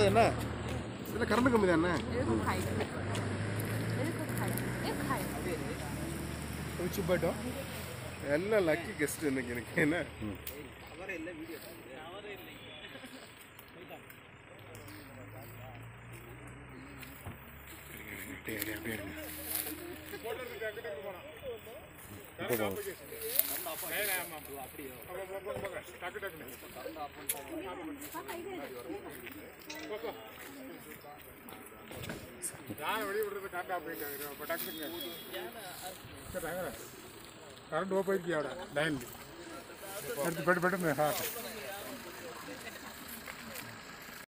அது என்ன இதில் கரண்ட் கம்மி தானே குளிச்சு போயிட்டோம் எல்லாம் லக்கி கெஸ்ட் இன்னைக்கு எனக்கு என்ன அப்படியே இருங்க, அப்படியே இருங்க. இப்போ போங்க. கரண்ட் ஓப்பன் അവിടെ ലൈനിൽ എടുത്ത് പെട്ട് പെട്ടെന്ന് ഹാ